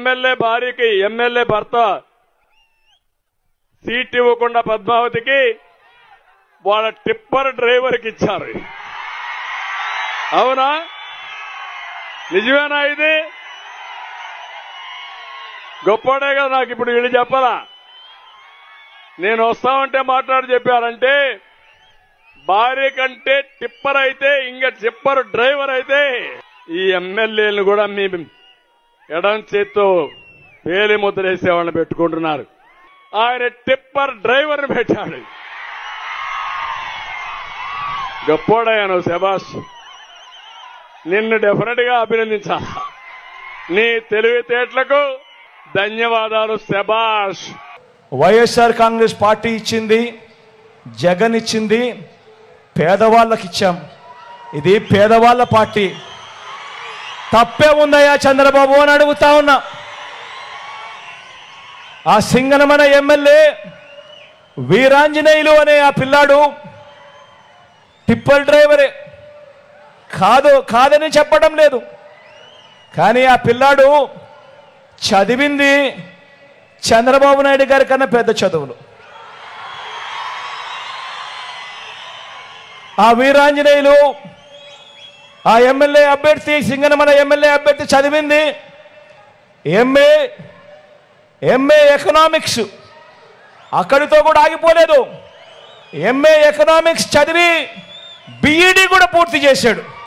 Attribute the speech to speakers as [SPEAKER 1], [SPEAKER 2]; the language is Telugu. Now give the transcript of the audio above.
[SPEAKER 1] ఎమ్మెల్యే భార్యకి ఎమ్మెల్యే భర్త సీట్ ఇవ్వకుండా పద్మావతికి వాళ్ళ టిప్పర్ డ్రైవర్కి ఇచ్చారు అవునా నిజమేనా ఇది గొప్పడే కదా నాకు ఇప్పుడు వీళ్ళు చెప్పాలా నేను వస్తామంటే మాట్లాడి చెప్పారంటే భార్య కంటే టిప్పర్ అయితే ఇంకా టిప్పర్ డ్రైవర్ అయితే ఈ ఎమ్మెల్యేలను కూడా మీ ఎడం చేత్తో పేలి ముద్రేసే వాళ్ళని పెట్టుకుంటున్నారు ఆయన టిప్పర్ డ్రైవర్ పెట్టాడు గొప్పోడయ్యాను శబాష్ నిన్ను డెఫినెట్ గా అభినందించాలి నీ తెలివితేటలకు ధన్యవాదాలు శబాష్
[SPEAKER 2] వైఎస్ఆర్ కాంగ్రెస్ పార్టీ ఇచ్చింది జగన్ ఇచ్చింది పేదవాళ్ళకి ఇచ్చాం ఇది పేదవాళ్ళ పార్టీ తప్పే ఉందయ్యా చంద్రబాబు అని అడుగుతా ఉన్నా ఆ సింగనమన ఎమ్మెల్యే వీరాంజనేయులు అనే ఆ పిల్లాడు టిప్పర్ డ్రైవరే కాదు కాదని చెప్పడం లేదు కానీ ఆ పిల్లాడు చదివింది చంద్రబాబు నాయుడు గారి కన్నా పెద్ద చదువులు ఆ వీరాంజనేయులు ఆ ఎమ్మెల్యే అభ్యర్థి సింగనమల ఎమ్మెల్యే అభ్యర్థి చదివింది ఎంఏ ఎంఏ ఎకనామిక్స్ అక్కడితో కూడా ఆగిపోలేదు ఎంఏ ఎకనామిక్స్ చదివి బిఈడి కూడా పూర్తి చేశాడు